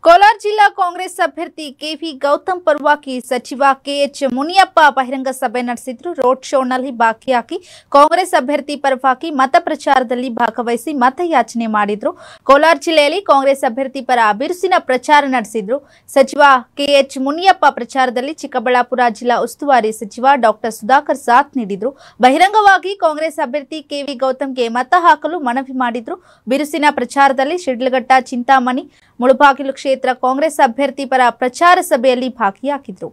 ಕೋಲಾರ ಜಿಲ್ಲಾ ಕಾಂಗ್ರೆಸ್ ಅಭ್ಯರ್ಥಿ ಕೆವಿ ಗೌತಮ್ ಪರವಾಗಿ ಸಚಿವ ಕೆಎಚ್ ಮುನಿಯಪ್ಪ ಬಹಿರಂಗ ಸಭೆ ನಡೆಸಿದ್ರು ರೋಡ್ ಶೋನಲ್ಲಿ ಭಾಗಿಯಾಗಿ ಕಾಂಗ್ರೆಸ್ ಅಭ್ಯರ್ಥಿ ಪರವಾಗಿ ಮತ ಪ್ರಚಾರದಲ್ಲಿ ಭಾಗವಹಿಸಿ ಮತಯಾಚನೆ ಮಾಡಿದ್ರು ಕೋಲಾರ ಜಿಲ್ಲೆಯಲ್ಲಿ ಕಾಂಗ್ರೆಸ್ ಅಭ್ಯರ್ಥಿ ಪರ ಬಿರುಸಿನ ಪ್ರಚಾರ ನಡೆಸಿದ್ರು ಸಚಿವ ಕೆಎಚ್ ಮುನಿಯಪ್ಪ ಪ್ರಚಾರದಲ್ಲಿ ಚಿಕ್ಕಬಳ್ಳಾಪುರ ಜಿಲ್ಲಾ ಉಸ್ತುವಾರಿ ಸಚಿವ ಡಾಕ್ಟರ್ ಸುಧಾಕರ್ ಸಾಥ್ ನೀಡಿದ್ರು ಬಹಿರಂಗವಾಗಿ ಕಾಂಗ್ರೆಸ್ ಅಭ್ಯರ್ಥಿ ಕೆವಿ ಗೌತಮ್ಗೆ ಮತ ಹಾಕಲು ಮನವಿ ಮಾಡಿದ್ರು ಬಿರುಸಿನ ಪ್ರಚಾರದಲ್ಲಿ ಶಿಡ್ಲಘಟ್ಟ ಚಿಂತಾಮಣಿ ಮುಳಬಾಗಿಲು ಕ್ಷೇತ್ರ ಕಾಂಗ್ರೆಸ್ ಅಭ್ಯರ್ಥಿ ಪರ ಪ್ರಚಾರ ಸಭೆಯಲ್ಲಿ ಭಾಗಿಯಾಗಿದ್ರು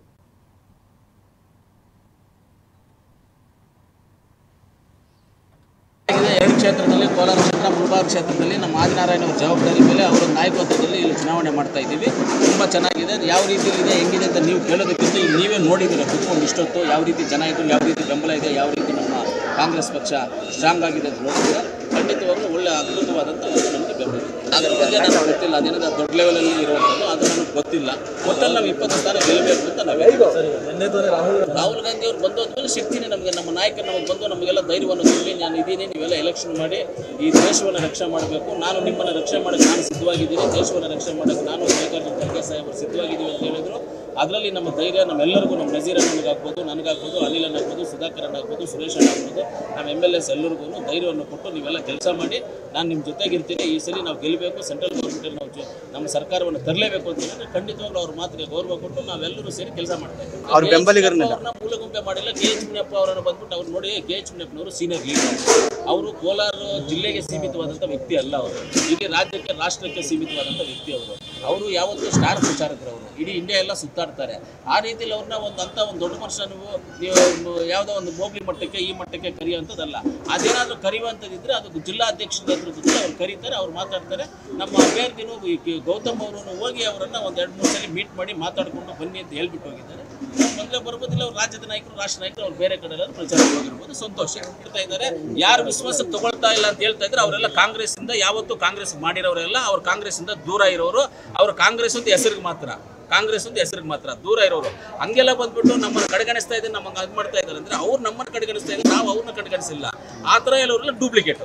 ಇದೆ ಎರಡು ಕ್ಷೇತ್ರದಲ್ಲಿ ಕೋಲಾರ ಕ್ಷೇತ್ರ ಮುಳಬಾಗ ಕ್ಷೇತ್ರದಲ್ಲಿ ನಮ್ಮ ಆದಿನಾರಾಯಣ ಅವ್ರ ಜವಾಬ್ದಾರಿ ಮೇಲೆ ಅವರ ನಾಯಕತ್ವದಲ್ಲಿ ಇಲ್ಲಿ ಚುನಾವಣೆ ಮಾಡ್ತಾ ಇದ್ದೀವಿ ತುಂಬ ಚೆನ್ನಾಗಿದೆ ಅದು ಯಾವ ರೀತಿ ಇದೆ ಹೆಂಗಿದೆ ಅಂತ ನೀವು ಕೇಳೋದಕ್ಕಿಂತ ಈಗ ನೀವೇ ನೋಡಿದ್ದೀರ ಕುತ್ಕೊಂಡು ಇಷ್ಟೊತ್ತು ಯಾವ ರೀತಿ ಜನ ಇದ್ರು ಯಾವ ರೀತಿ ಬೆಂಬಲ ಇದೆ ಯಾವ ರೀತಿ ನಮ್ಮ ಕಾಂಗ್ರೆಸ್ ಪಕ್ಷ ಸ್ಟ್ರಾಂಗ್ ಆಗಿದೆ ಅಂತ ನೋಡಿದ್ರೆ ಖಂಡಿತವಾಗ್ಲೂ ಒಳ್ಳೆ ಅದ್ಭುತವಾದಂಥ ಒಂದು ನಮಗೆ ಬೆಂಬಲ ಇದೆ. ಅದ್ರ ಬಗ್ಗೆ ನನಗೆ ಗೊತ್ತಿಲ್ಲ ಅದೇನಿದೆ ದೊಡ್ಡ ಲೆವೆಲಲ್ಲಿ ಇರುವಂಥದ್ದು ಅದು ನನಗೆ ಗೊತ್ತಿಲ್ಲ ಒಟ್ಟಲ್ಲಿ ನಾವು ಇಪ್ಪತ್ತು ಸ್ಥಾನ ಗೆಲ್ಲಬೇಕು ಅಂತ ನಾವು ರಾಹುಲ್ ಗಾಂಧಿ ಅವ್ರು ಬಂದು ಹೋದ್ಮೇಲೆ ಶಕ್ತಿನೇ ನಮಗೆ ನಮ್ಮ ನಾಯಕ ನಮಗೆ ಬಂದು ನಮಗೆಲ್ಲ ಧೈರ್ಯವನ್ನು ತುಂಬಿ ನಾನು ಇದ್ದೀನಿ ನೀವೆಲ್ಲ ಎಲೆಕ್ಷನ್ ಮಾಡಿ ಈ ದೇಶವನ್ನು ರಕ್ಷಣೆ ಮಾಡಬೇಕು ನಾನು ನಿಮ್ಮನ್ನು ರಕ್ಷಣೆ ಮಾಡೋಕ್ಕೆ ನಾನು ಸಿದ್ಧವಾಗಿದ್ದೀನಿ ದೇಶವನ್ನು ರಕ್ಷಣೆ ಮಾಡೋಕ್ಕೆ ನಾನು ಮಲ್ಲಿಕಾರ್ಜುನ ಖರ್ಗೆ ಸಾಹೇಬರು ಸಿದ್ಧವಾಗಿದ್ದೀವಿ ಅಂತ ಹೇಳಿದ್ರು ಅದರಲ್ಲಿ ನಮ್ಮ ಧೈರ್ಯ ನಮ್ಮೆಲ್ಲರಿಗೂ ನಮ್ಮ ನಜೀರ್ ಅಣ್ಣನಿಗಾಗ್ಬೋದು ನನಗಾಗ್ಬೋದು ಅನಿಲ್ ಆಗ್ಬೋದು ಸುಧಾಕರ್ ಆಗ್ಬೋದು ಸುರೇಶ್ ಅಣ್ಣ ಆಗ್ಬೋದು ನಮ್ಮ ಎಮ್ ಎಲ್ ಎಸ್ ಎಲ್ಲರಿಗೂ ಧೈರ್ಯವನ್ನು ಕೊಟ್ಟು ನೀವೆಲ್ಲ ಕೆಲಸ ಮಾಡಿ ನಾನು ನಿಮ್ಮ ಜೊತೆಗಿರ್ತೀನಿ ಈ ಸಲ ನಾವು ಗೆಲ್ಲಬೇಕು ಸೆಂಟ್ರಲ್ ಗೌರ್ಮೆಂಟಲ್ಲಿ ನಾವು ಜೊ- ನಮ್ಮ ಸರ್ಕಾರವನ್ನು ತರಲೇಬೇಕು ಅಂತ ಹೇಳಿದ್ರೆ ಖಂಡಿತವಾಗ್ಲೂ ಅವ್ರ ಮಾತಿಗೆ ಗೌರವ ಕೊಟ್ಟು ನಾವೆಲ್ಲರೂ ಸೇರಿ ಕೆಲಸ ಮಾಡ್ತಾ ಇದ್ದೀವಿ ಅವ್ರ ಬೆಂಬಲಿಗರನ್ನೆಲ್ಲ? ಅವ್ರನ್ನ ಮೂಲಗುಂಪೆ ಮಾಡಿಲ್ಲ ಕೆ ಎಚ್ ಮುನಿಯಪ್ಪ ಅವರನ್ನು ಬಂದ್ಬಿಟ್ಟು ಅವ್ರು ನೋಡಿ ಕೆ ಎಚ್ ಮುನಿಯಪ್ಪನವರು ಸೀನಿಯರ್ ಲೀಡರ್ ಅವರು ಕೋಲಾರ ಜಿಲ್ಲೆಗೆ ಸೀಮಿತವಾದಂಥ ವ್ಯಕ್ತಿ ಅಲ್ಲ ಅವರು ಇಡೀ ರಾಜ್ಯಕ್ಕೆ ರಾಷ್ಟ್ರಕ್ಕೆ ಸೀಮಿತವಾದಂಥ ವ್ಯಕ್ತಿ ಅವರು ಅವರು ಯಾವತ್ತೂ ಸ್ಟಾರ್ ಪ್ರಚಾರಕರು ಅವರು ಇಡೀ ಇಂಡಿಯಾ ಎಲ್ಲ ಸುತ್ತಾಡ್ತಾರೆ ಆ ರೀತಿಯಲ್ಲಿ ಅವ್ರನ್ನ ಒಂದು ಅಂತ ಒಂದು ದೊಡ್ಡ ಮನುಷ್ಯ ನೀವು ನೀವು ಯಾವುದೋ ಒಂದು ಹೋಗ್ಲಿ ಮಟ್ಟಕ್ಕೆ ಈ ಮಟ್ಟಕ್ಕೆ ಕರೆಯುವಂಥದ್ದಲ್ಲ ಅದೇನಾದರೂ ಕರೆಯುವಂಥದ್ದಿದ್ರೆ ಅದು ಜಿಲ್ಲಾ ಅಧ್ಯಕ್ಷರ ನೇತೃತ್ವದಲ್ಲಿ ಅವ್ರು ಕರೀತಾರೆ ಅವ್ರು ಮಾತಾಡ್ತಾರೆ ನಮ್ಮ ಅಭ್ಯರ್ಥಿನೂ ಈ ಕೆ- ಗೌತಮ್ ಅವರನ್ನು ಹೋಗಿ ಅವರನ್ನ ಒಂದು ಎರಡು ಮೂರು ಸಲ ಮೀಟ್ ಮಾಡಿ ಮಾತಾಡಿಕೊಂಡು ಬನ್ನಿ ಅಂತ ಹೇಳ್ಬಿಟ್ಟು ಹೋಗಿದ್ದಾರೆ ಬಂದ್ರೆ ಬರ್ಬೋದಿಲ್ಲ ಅವ್ರು ರಾಜ್ಯದ ನಾಯಕರು ರಾಷ್ಟ್ರ ನಾಯಕರು ಅವ್ರು ಬೇರೆ ಕಡೆ ಎಲ್ಲ ಪ್ರಚಾರಕ್ಕೆ ಹೋಗಿರ್ಬೋದು ಸಂತೋಷ ಹೇಳ್ತಾ ಇದ್ದಾರೆ ಯಾರು ವಿಶ್ವಾಸಕ್ಕೆ ತಗೊಳ್ತಾ ಇಲ್ಲ ಅಂತ ಹೇಳ್ತಾ ಇದ್ರೆ ಅವರೆಲ್ಲ ಕಾಂಗ್ರೆಸ್ ಇಂದ ಯಾವತ್ತೂ ಕಾಂಗ್ರೆಸ್ ಮಾಡಿರೋರೆಲ್ಲ ಅವ್ರು ಕಾಂಗ್ರೆಸ್ ಇಂದ ದೂರ ಇರೋರು ಅವ್ರು ಕಾಂಗ್ರೆಸ್ ಒಂದು ಹೆಸರಿಗೆ ಮಾತ್ರ ಕಾಂಗ್ರೆಸ್ ಒಂದು ಹೆಸರಿಗೆ ಮಾತ್ರ ದೂರ ಇರೋರು ಹಂಗೆಲ್ಲ ಬಂದ್ಬಿಟ್ಟು ನಮ್ಮನ್ನು ಕಡೆಗಣಿಸ್ತಾ ಇದ್ದಾರೆ ನಮಗೆ ಅದು ಮಾಡ್ತಾ ಇದ್ದಾರೆ ಅಂದ್ರೆ ಅವ್ರು ನಮ್ಮನ್ನು ಕಡೆಗಣಿಸ್ತಾ ಇದ್ದಾರೆ ನಾವು ಅವ್ರನ್ನ ಕಡೆಗಣಿಸಿಲ್ಲ ಆ ಥರ ಎಲ್ಲವರೆಲ್ಲ ಡೂಪ್ಲಿಕೇಟ್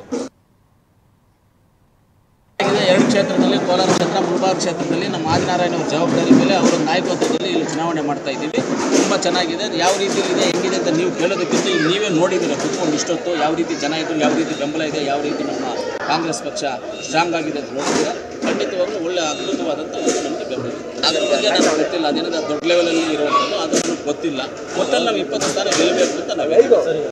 ಇದೆ ಎರಡು ಕ್ಷೇತ್ರದಲ್ಲಿ ಕೋಲಾರ ಕ್ಷೇತ್ರ ಮುಳಬಾಗ ಕ್ಷೇತ್ರದಲ್ಲಿ ನಮ್ಮ ಆದಿನಾರಾಯಣ ಅವ್ರ ಜವಾಬ್ದಾರಿ ಮೇಲೆ ಅವರ ನಾಯಕತ್ವದಲ್ಲಿ ಇಲ್ಲಿ ಚುನಾವಣೆ ಮಾಡ್ತಾ ಇದ್ದೀವಿ ತುಂಬ ಚೆನ್ನಾಗಿದೆ ಅದು ಯಾವ ರೀತಿ ಇದೆ ಹೆಂಗಿದೆ ಅಂತ ನೀವು ಕೇಳೋದಕ್ಕಿಂತ ಈಗ ನೀವೇ ನೋಡಿದ್ದೀರ ಕುತ್ಕೊಂಡು ಇಷ್ಟೊತ್ತು ಯಾವ ರೀತಿ ಜನ ಇದ್ರು ಯಾವ ರೀತಿ ಬೆಂಬಲ ಇದೆ ಯಾವ ರೀತಿ ನಮ್ಮ ಕಾಂಗ್ರೆಸ್ ಪಕ್ಷ ಸ್ಟ್ರಾಂಗ್ ಆಗಿದೆ ಅಂತ ನೋಡಿದ್ರೆ ಖಂಡಿತವಾಗ್ಲೂ ಒಳ್ಳೆ ಅದ್ಭುತವಾದಂಥ ಒಂದು ನಮಗೆ ಬೆಂಬಲ ಇದೆ. ಅದ್ರ ಬಗ್ಗೆ ನನಗೆ ಗೊತ್ತಿಲ್ಲ ಅದೇನಿದೆ ದೊಡ್ಡ ಲೆವೆಲಲ್ಲಿ ಇರುವಂಥದ್ದು ಅದು ನನಗೆ ಗೊತ್ತಿಲ್ಲ ಒಟ್ಟಲ್ಲಿ ನಾವು ಇಪ್ಪತ್ತು ಸ್ಥಾನ ಗೆಲ್ಲಬೇಕು ಅಂತ ನಾವು